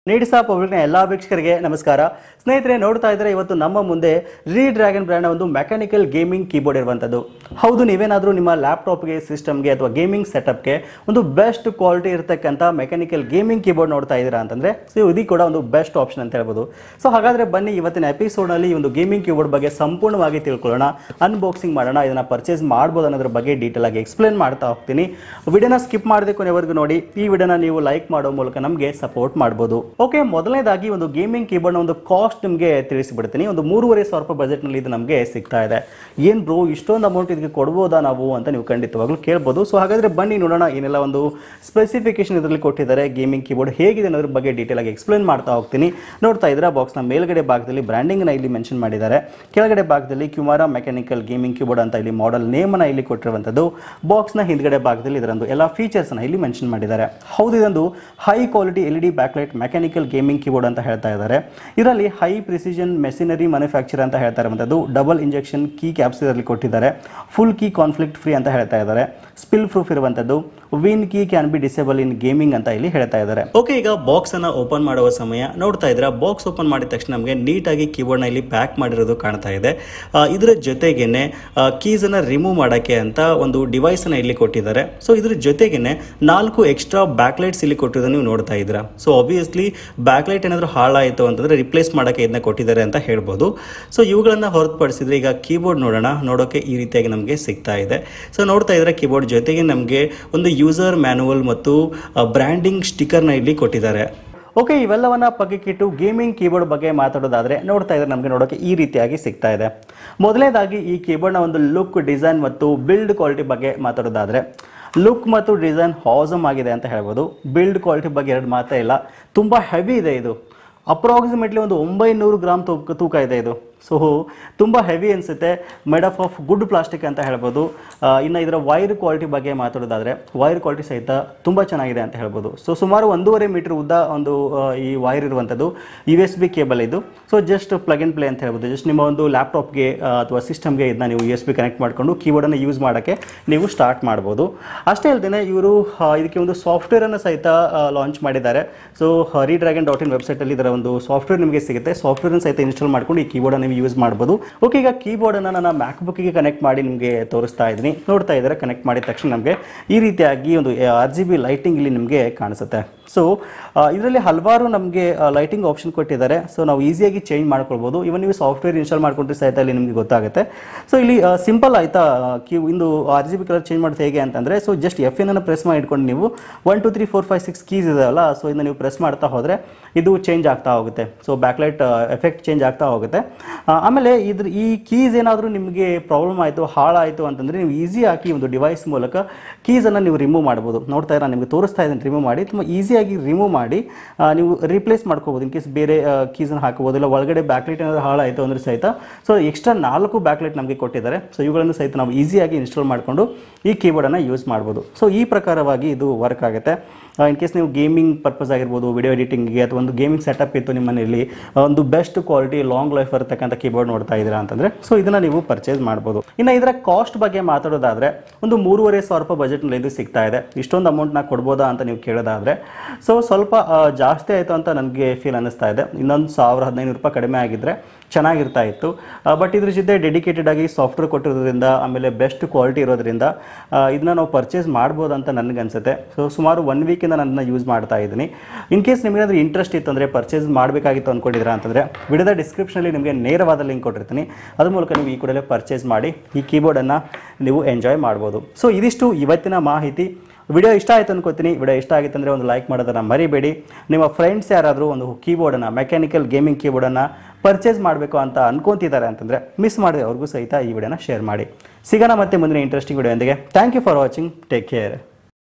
ನೀಡಿಸಾ ಪಬ್ಲಿಕ್ನ ಎಲ್ಲ ವೀಕ್ಷಕರಿಗೆ ನಮಸ್ಕಾರ ಸ್ನೇಹಿತರೆ ನೋಡ್ತಾ ಇದ್ರೆ ಇವತ್ತು ನಮ್ಮ ಮುಂದೆ ರೀ ಡ್ರ್ಯಾಗನ್ ಬ್ರ್ಯಾಂಡ್ನ ಒಂದು ಮೆಕ್ಯಾನಿಕಲ್ ಗೇಮಿಂಗ್ ಕೀಬೋರ್ಡ್ ಇರುವಂಥದ್ದು ಹೌದು ನೀವೇನಾದರೂ ನಿಮ್ಮ ಲ್ಯಾಪ್ಟಾಪ್ಗೆ ಸಿಸ್ಟಮ್ಗೆ ಅಥವಾ ಗೇಮಿಂಗ್ ಸೆಟಪ್ಗೆ ಒಂದು ಬೆಸ್ಟ್ ಕ್ವಾಲಿಟಿ ಇರತಕ್ಕಂಥ ಮೆಕ್ಯಾನಿಕಲ್ ಗೇಮಿಂಗ್ ಕೀಬೋರ್ಡ್ ನೋಡ್ತಾ ಇದ್ದೀರಾ ಅಂತಂದರೆ ಸೊ ಇದು ಕೂಡ ಒಂದು ಬೆಸ್ಟ್ ಆಪ್ಷನ್ ಅಂತ ಹೇಳ್ಬೋದು ಸೊ ಹಾಗಾದರೆ ಬನ್ನಿ ಇವತ್ತಿನ ಎಪಿಸೋಡ್ನಲ್ಲಿ ಈ ಒಂದು ಗೇಮಿಂಗ್ ಕೀಬೋರ್ಡ್ ಬಗ್ಗೆ ಸಂಪೂರ್ಣವಾಗಿ ತಿಳ್ಕೊಳ್ಳೋಣ ಅನ್ಬಾಕ್ಸಿಂಗ್ ಮಾಡೋಣ ಇದನ್ನು ಪರ್ಚೇಸ್ ಮಾಡ್ಬೋದು ಅನ್ನೋದ್ರ ಬಗ್ಗೆ ಡೀಟೇಲ್ ಆಗಿ ಎಕ್ಸ್ಪ್ಲೇನ್ ಮಾಡ್ತಾ ಹೋಗ್ತೀನಿ ವಿಡಿಯೋನ ಸ್ಕಿಪ್ ಮಾಡದೆ ಕೊನೆವರೆಗೂ ನೋಡಿ ಈ ವಿಡಿಯೋನ ನೀವು ಲೈಕ್ ಮಾಡೋ ಮೂಲಕ ನಮಗೆ ಸಪೋರ್ಟ್ ಮಾಡ್ಬೋದು ಓಕೆ ಮೊದಲನೇದಾಗಿ ಒಂದು ಗೇಮಿಂಗ್ ಕೀಬೋರ್ಡ್ನ ಒಂದು ಕಾಸ್ಟ್ ನಿಮಗೆ ತಿಳಿಸಿಬಿಡ್ತೀನಿ ಒಂದು ಮೂರುವರೆ ಸಾವಿರ ರೂಪಾಯಿ ಬಜೆಟ್ನಲ್ಲಿ ಇದು ನಮಗೆ ಸಿಗ್ತಾ ಇದೆ ಏನು ಬ್ರೋ ಇಷ್ಟೊಂದು ಅಮೌಂಟ್ ಇದಕ್ಕೆ ಕೊಡ್ಬೋದಾ ನಾವು ಅಂತ ನೀವು ಖಂಡಿತವಾಗ್ಲೂ ಕೇಳ್ಬೋದು ಸೊ ಹಾಗಾದರೆ ಬನ್ನಿ ನೋಡೋಣ ಏನೆಲ್ಲ ಒಂದು ಸ್ಪೆಸಿಫಿಕೇಶನ್ ಇದರಲ್ಲಿ ಕೊಟ್ಟಿದ್ದಾರೆ ಗೇಮಿಂಗ್ ಕೀಬೋರ್ಡ್ ಹೇಗಿದೆ ಅನ್ನೋದ್ರ ಬಗ್ಗೆ ಡೀಟೇಲ್ ಆಗಿ ಎಕ್ಸ್ಪ್ಲೇನ್ ಮಾಡ್ತಾ ಹೋಗ್ತೀನಿ ನೋಡ್ತಾ ಇದ್ರೆ ಬಾಕ್ಸ್ನ ಮೇಲ್ಗಡೆ ಭಾಗದಲ್ಲಿ ಬ್ರ್ಯಾಂಡಿಂಗ್ನ ಇಲ್ಲಿ ಮೆನ್ಷನ್ ಮಾಡಿದ್ದಾರೆ ಕೆಳಗಡೆ ಭಾಗದಲ್ಲಿ ಕ್ಯುಮಾರಾ ಮೆಕ್ಯಾನಿಕಲ್ ಗೇಮಿಂಗ್ ಕೀಬೋರ್ಡ್ ಅಂತ ಇಲ್ಲಿ ಮಾಡೆಲ್ ನೇಮನ್ನು ಇಲ್ಲಿ ಕೊಟ್ಟಿರುವಂಥದ್ದು ಬಾಕ್ಸ್ನ ಹಿಂದ್ಗಡೆ ಭಾಗದಲ್ಲಿ ಇದರೊಂದು ಎಲ್ಲ ಫೀಚರ್ಸ್ನ ಇಲ್ಲಿ ಮೆನ್ಷನ್ ಮಾಡಿದ್ದಾರೆ ಹೌದು ಇದೊಂದು high quality L E D backlight mechanical gaming keyboard ಅಂತ ಹೇಳ್ತಾ ಇದ್ದಾರೆ ಇದರಲ್ಲಿ ಹೈ ಪ್ರಿಸಿಷನ್ ಮೆಷಿನರಿ ಮ್ಯಾನುಫ್ಯಾಕ್ಚರ್ ಅಂತ ಹೇಳ್ತಾ ಇರುವಂಥದ್ದು ಡಬಲ್ ಇಂಜೆಕ್ಷನ್ ಕೀ ಕ್ಯಾಪ್ಸ್ ಇದರಲ್ಲಿ ಕೊಟ್ಟಿದ್ದಾರೆ ಫುಲ್ ಕೀ ಕಾನ್ಫ್ಲಿಕ್ಟ್ ಫ್ರೀ ಅಂತ ಹೇಳ್ತಾ ಇದ್ದಾರೆ ಸ್ಪಿಲ್ ಪ್ರೂಫ್ ಇರುವಂಥದ್ದು win key can be disable in gaming ಅಂತ ಇಲ್ಲಿ ಹೇಳ್ತಾ ಇದ್ದಾರೆ ಓಕೆ ಈಗ ಬಾಕ್ಸ್ ಅನ್ನ ಓಪನ್ ಮಾಡುವ ಸಮಯ ನೋಡ್ತಾ ಇದ್ರೆ ಬಾಕ್ಸ್ ಓಪನ್ ಮಾಡಿದ ತಕ್ಷಣ ನಮಗೆ ನೀಟಾಗಿ ಕೀಬೋರ್ಡ್ನ ಇಲ್ಲಿ ಪ್ಯಾಕ್ ಮಾಡಿರೋದು ಕಾಣ್ತಾ ಇದೆ ಆ, ಇದರ ಜೊತೆಗೇನೆ ಕೀಸ್ ಅನ್ನ ರಿಮೂವ್ ಮಾಡಕ್ಕೆ ಅಂತ ಒಂದು ಡಿವೈಸ್ ಅನ್ನ ಇಲ್ಲಿ ಕೊಟ್ಟಿದ್ದಾರೆ ಸೊ ಇದ್ರ ಜೊತೆಗೇನೆ ನಾಲ್ಕು ಎಕ್ಸ್ಟ್ರಾ ಬ್ಯಾಕ್ಲೈಟ್ಸ್ ಇಲ್ಲಿ ಕೊಟ್ಟಿರೋದನ್ನ ನೀವು ನೋಡ್ತಾ ಇದ್ದೀರಾ ಸೊ ಆಬ್ವಿಯಸ್ಲಿ ಬ್ಯಾಕ್ಲೈಟ್ ಏನಾದರೂ ಹಾಳಾಯಿತು ಅಂತಂದ್ರೆ ರಿಪ್ಲೇಸ್ ಮಾಡಕ್ಕೆ ಇದನ್ನ ಕೊಟ್ಟಿದ್ದಾರೆ ಅಂತ ಹೇಳ್ಬೋದು ಸೊ ಇವುಗಳನ್ನ ಹೊರತುಪಡಿಸಿದ್ರೆ ಈಗ ಕೀಬೋರ್ಡ್ ನೋಡೋಣ ನೋಡೋಕೆ ಈ ರೀತಿಯಾಗಿ ನಮಗೆ ಸಿಗ್ತಾ ಇದೆ ಸೊ ನೋಡ್ತಾ ಇದ್ರೆ ಕೀಬೋರ್ಡ್ ಜೊತೆಗೆ ನಮಗೆ ಒಂದು ಯೂಸರ್ ಮ್ಯಾನುವಲ್ ಮತ್ತು ಬ್ರ್ಯಾಂಡಿಂಗ್ ಸ್ಟಿಕ್ಕರ್ನ ಇಲ್ಲಿ ಕೊಟ್ಟಿದ್ದಾರೆ ಓಕೆ ಇವೆಲ್ಲವನ್ನ ಪಕ್ಕಕ್ಕಿಟ್ಟು ಗೇಮಿಂಗ್ ಕೀಬೋರ್ಡ್ ಬಗ್ಗೆ ಮಾತಾಡೋದಾದ್ರೆ ನೋಡ್ತಾ ಇದ್ರೆ ನಮಗೆ ನೋಡೋಕೆ ಈ ರೀತಿಯಾಗಿ ಸಿಗ್ತಾ ಇದೆ ಮೊದಲನೇದಾಗಿ ಈ ಕೀಬೋರ್ಡ್ನ ಒಂದು ಲುಕ್ ಡಿಸೈನ್ ಮತ್ತು ಬಿಲ್ಡ್ ಕ್ವಾಲಿಟಿ ಬಗ್ಗೆ ಮಾತಾಡೋದಾದ್ರೆ ಲುಕ್ ಮತ್ತು ಡಿಸೈನ್ ಹಾಸಮ್ ಆಗಿದೆ ಅಂತ ಹೇಳ್ಬೋದು ಬಿಲ್ಡ್ ಕ್ವಾಲಿಟಿ ಬಗ್ಗೆ ಎರಡು ಮಾತೇ ಇಲ್ಲ ತುಂಬ ಹೆವಿ ಇದೆ ಇದು ಅಪ್ರಾಕ್ಸಿಮೇಟ್ಲಿ ಒಂದು ಒಂಬೈನೂರು ಗ್ರಾಮ್ ತೂಕ ತೂಕ ಇದೆ ಇದು ಸೊ ತುಂಬ ಹೆವಿ ಅನಿಸುತ್ತೆ made of of good plastic ಅಂತ ಹೇಳ್ಬೋದು ಆ, ಇನ್ನು ಇದರ ವೈರ್ ಕ್ವಾಲಿಟಿ ಬಗ್ಗೆ ಮಾತಾಡೋದಾದರೆ ವೈರ್ ಕ್ವಾಲಿಟಿ ಸಹಿತ ತುಂಬ ಚೆನ್ನಾಗಿದೆ ಅಂತ ಹೇಳ್ಬೋದು ಸೊ ಸುಮಾರು ಒಂದೂವರೆ ಮೀಟರ್ ಉದ್ದ ಒಂದು ಆ, ಈ ವೈರ್ ಇರುವಂಥದ್ದು ಯು ಎಸ್ ಬಿ ಕೇಬಲ್ ಇದು so just plug and play ಅಂತ ಹೇಳ್ಬೋದು ಜಸ್ಟ್ ನಿಮ್ಮ ಒಂದು ಲ್ಯಾಪ್ಟಾಪ್ಗೆ ಅಥವಾ ಸಿಸ್ಟಮ್ಗೆ ಇದನ್ನ ನೀವು ಯು ಎಸ್ ಬಿ ಕನೆಕ್ಟ್ ಮಾಡಿಕೊಂಡು ಕೀಬೋರ್ಡನ್ನು ಯೂಸ್ ಮಾಡೋಕ್ಕೆ ನೀವು ಸ್ಟಾರ್ಟ್ ಮಾಡ್ಬೋದು ಅಷ್ಟೇ ಅಲ್ಲದೆ ಇವರು ಇದಕ್ಕೆ ಒಂದು ಸಾಫ್ಟ್ವೇರನ್ನು ಸಹಿತ ಲಾಂಚ್ ಮಾಡಿದ್ದಾರೆ so Redragon dot in ವೆಬ್ಸೈಟಲ್ಲಿ ಇದರ ಒಂದು ಸಾಫ್ಟ್ವೇರ್ ನಿಮಗೆ ಸಿಗುತ್ತೆ ಸಾಫ್ಟ್ವೇರನ್ನು ಸಹಿತ ಇನ್ಸ್ಟಾಲ್ ಮಾಡ್ಕೊಂಡು ಈ ಕೀಬೋರ್ಡನ್ನು ನೀವು ಯೂಸ್ ಮಾಡ್ಬೋದು ಓಕೆ ಈಗ ಕೀಬೋರ್ಡನ್ನು ನನ್ನ ಮ್ಯಾಕ್ಬುಕ್ಕಿಗೆ ಕನೆಕ್ಟ್ ಮಾಡಿ ನಿಮಗೆ ತೋರಿಸ್ತಾ ಇದ್ದೀನಿ ನೋಡ್ತಾ ಇದ್ದಾರೆ ಕನೆಕ್ಟ್ ಮಾಡಿದ ತಕ್ಷಣ ನಮಗೆ ಈ ರೀತಿಯಾಗಿ ಒಂದು ಆರ್ ಜಿ ಬಿ ಲೈಟಿಂಗ್ ಇಲ್ಲಿ ನಿಮಗೆ ಕಾಣಿಸುತ್ತೆ ಸೊ ಇದರಲ್ಲಿ ಹಲವಾರು ನಮಗೆ ಲೈಟಿಂಗ್ ಆಪ್ಷನ್ ಕೊಟ್ಟಿದ್ದಾರೆ ಸೊ ನಾವು ಈಸಿಯಾಗಿ ಚೇಂಜ್ ಮಾಡ್ಕೊಳ್ಬೋದು ಇವನ್ ನೀವು ಸಾಫ್ಟ್ವೇರ್ ಇನ್ಸ್ಟಾಲ್ ಮಾಡ್ಕೊಂಡ್ರೆ ಸಹಿತ ಇಲ್ಲಿ ನಿಮಗೆ ಗೊತ್ತಾಗುತ್ತೆ ಸೊ ಇಲ್ಲಿ ಸಿಂಪಲ್ ಆಯ್ತಾ ಕೀ ಇಂದು R G B colour change ಮಾಡೋದು ಹೇಗೆ ಅಂತಂದರೆ so just F N press ಮಾಡಿ ಇಟ್ಕೊಂಡು ನೀವು one two three four five six keys ಇದೆಯಲ್ಲ ಸೊ ಇದನ್ನ ನೀವು ಪ್ರೆಸ್ ಮಾಡ್ತಾ ಹೋದರೆ ಇದು ಚೇಂಜ್ ಆಗ್ತಾ ಹೋಗುತ್ತೆ ಸೊ ಬ್ಯಾಕ್ಲೈಟ್ ಎಫೆಕ್ಟ್ ಚೇಂಜ್ ಆಗ್ತಾ ಹೋಗುತ್ತೆ ಆ, ಆಮೇಲೆ ಇದ್ರ ಈ ಕೀಸ್ ಏನಾದರೂ ನಿಮಗೆ ಪ್ರಾಬ್ಲಮ್ ಆಯಿತು ಹಾಳಾಯಿತು ಅಂತಂದರೆ ನೀವು ಈಸಿಯಾಗಿ ಒಂದು ಡಿವೈಸ್ ಮೂಲಕ ಕೀಸನ್ನು ನೀವು ರಿಮೂವ್ ಮಾಡ್ಬೋದು ನೋಡ್ತಾ ಇರೋ ನಿಮಗೆ ತೋರಿಸ್ತಾ ಇದ್ದೀನಿ ರಿಮೂವ್ ಮಾಡಿ ತುಂಬ ಈಸಿಯಾಗಿ ರಿಮೂವ್ ಮಾಡಿ ಆ, ನೀವು ರಿಪ್ಲೇಸ್ ಮಾಡ್ಕೋಬೋದು ಇನ್ ಕೇಸ್ ಬೇರೆ ಕೀಸನ್ನು ಹಾಕೋಬೋದು ಇಲ್ಲ ಒಳಗಡೆ ಬ್ಯಾಕ್ಲೈಟ್ ಏನಾದರೂ ಹಾಳಾಯಿತು ಅಂದರೆ ಸಹಿತ ಸೊ ಎಕ್ಸ್ಟ್ರಾ ನಾಲ್ಕು ಬ್ಯಾಕ್ಲೈಟ್ ನಮಗೆ ಕೊಟ್ಟಿದ್ದಾರೆ ಸೊ ಇವುಗಳನ್ನು ಸಹಿತ ನಾವು ಈಸಿಯಾಗಿ ಇನ್ಸ್ಟಾಲ್ ಮಾಡಿಕೊಂಡು ಈ ಕೀಬೋರ್ಡನ್ನು ಯೂಸ್ ಮಾಡ್ಬೋದು ಸೊ ಈ ಪ್ರಕಾರವಾಗಿ ಇದು ವರ್ಕ್ ಆಗುತ್ತೆ ಇನ್ ಕೇಸ್ ನೀವು ಗೇಮಿಂಗ್ ಪರ್ಪಸ್ ಆಗಿರ್ಬೋದು ವಿಡಿಯೋ ಎಡಿಟಿಂಗ್ಗೆ ಅಥವಾ ಒಂದು ಗೇಮಿಂಗ್ ಸೆಟಪ್ ಇತ್ತು ನಿಮ್ಮ ಮನೆಯಲ್ಲಿ ಆ, ಒಂದು ಬೆಸ್ಟ್ ಕ್ವಾಲಿಟಿ ಲಾಂಗ್ ಲೈಫ್ ಇರತಕ್ಕಂಥ ಕೀಬೋರ್ಡ್ ನೋಡ್ತಾ ಇದ್ದೀರಾ ಅಂತಂದರೆ ಸೊ ಇದನ್ನು ನೀವು ಪರ್ಚೇಸ್ ಮಾಡ್ಬೋದು ಇನ್ನು ಇದರ ಕಾಸ್ಟ್ ಬಗ್ಗೆ ಮಾತಾಡೋದಾದರೆ ಒಂದು ಮೂರುವರೆ ಸಾವಿರ ರೂಪಾಯಿ ಬಜೆಟ್ನಲ್ಲಿ ಇದು ಸಿಗ್ತಾ ಇದೆ ಇಷ್ಟೊಂದು ಅಮೌಂಟ್ನ ಕೊಡ್ಬೋದಾ ಅಂತ ನೀವು ಕೇಳೋದಾದರೆ ಸೊ ಸ್ವಲ್ಪ ಆ, ಜಾಸ್ತಿ ಆಯಿತು ಅಂತ ನನಗೆ ಫೀಲ್ ಅನ್ನಿಸ್ತಾ ಇದೆ ಇನ್ನೊಂದು ಸಾವಿರ ಹದಿನೈದು ರೂಪಾಯಿ ಕಡಿಮೆ ಆಗಿದ್ದರೆ ಚೆನ್ನಾಗಿರ್ತಾ ಇತ್ತು ಬಟ್ ಇದ್ರ ಜೊತೆ ಡೆಡಿಕೇಟೆಡ್ ಆಗಿ ಸಾಫ್ಟ್ವೇರ್ ಕೊಟ್ಟಿರೋದ್ರಿಂದ ಆಮೇಲೆ ಬೆಸ್ಟ್ ಕ್ವಾಲಿಟಿ ಇರೋದ್ರಿಂದ ಇದನ್ನ ನಾವು ಪರ್ಚೇಸ್ ಮಾಡ್ಬೋದು ಅಂತ ನನಗನ್ಸುತ್ತೆ ಸೊ ಸುಮಾರು ಒನ್ ವೀಕಿಂದ ನನ್ನ ಯೂಸ್ ಮಾಡ್ತಾ ಇದ್ದೀನಿ ಇನ್ ಕೇಸ್ ನಿಮಗೇನಾದ್ರೂ ಇಂಟ್ರೆಸ್ಟ್ ಇತ್ತು ಅಂದರೆ ಪರ್ಚೇಸ್ ಮಾಡಬೇಕಾಗಿತ್ತು ಅಂದ್ಕೊಂಡಿದ್ದೀರಾ ಅಂತಂದರೆ ವಿಡಿಯೋದ ಡಿಸ್ಕ್ರಿಪ್ಷನಲ್ಲಿ ನಿಮಗೆ ನೇರವಾದ ಲಿಂಕ್ ಕೊಟ್ಟಿರ್ತೀನಿ ಅದ್ರ ಮೂಲಕ ನೀವು ಈ ಕೂಡಲೇ ಪರ್ಚೇಸ್ ಮಾಡಿ ಈ ಕೀಬೋರ್ಡನ್ನು ನೀವು ಎಂಜಾಯ್ ಮಾಡ್ಬೋದು ಸೊ ಇದಿಷ್ಟು ಇವತ್ತಿನ ಮಾಹಿತಿ ವಿಡಿಯೋ ಇಷ್ಟ ಆಯ್ತು ಅನ್ಕೋತೀನಿ ವಿಡಿಯೋ ಇಷ್ಟ ಆಗಿತ್ತು ಅಂದರೆ ಒಂದು ಲೈಕ್ ಮಾಡೋದನ್ನು ಮರಿಬೇಡಿ ನಿಮ್ಮ ಫ್ರೆಂಡ್ಸ್ ಯಾರಾದರೂ ಒಂದು ಕೀಬೋರ್ಡನ್ನು ಮೆಕ್ಯಾನಿಕಲ್ ಗೇಮಿಂಗ್ ಕೀಬೋರ್ಡನ್ನು ಪರ್ಚೇಸ್ ಮಾಡಬೇಕು ಅಂತ ಅನ್ಕೊಂತಿದ್ದಾರೆ ಅಂತಂದರೆ ಮಿಸ್ ಮಾಡಿದೆ ಅವ್ರಿಗೂ ಸಹಿತ ಈ ವಿಡಿಯೋನ ಶೇರ್ ಮಾಡಿ ಸಿಗೋಣ ಮತ್ತೆ ಮುಂದಿನ interesting video thank you for watching take care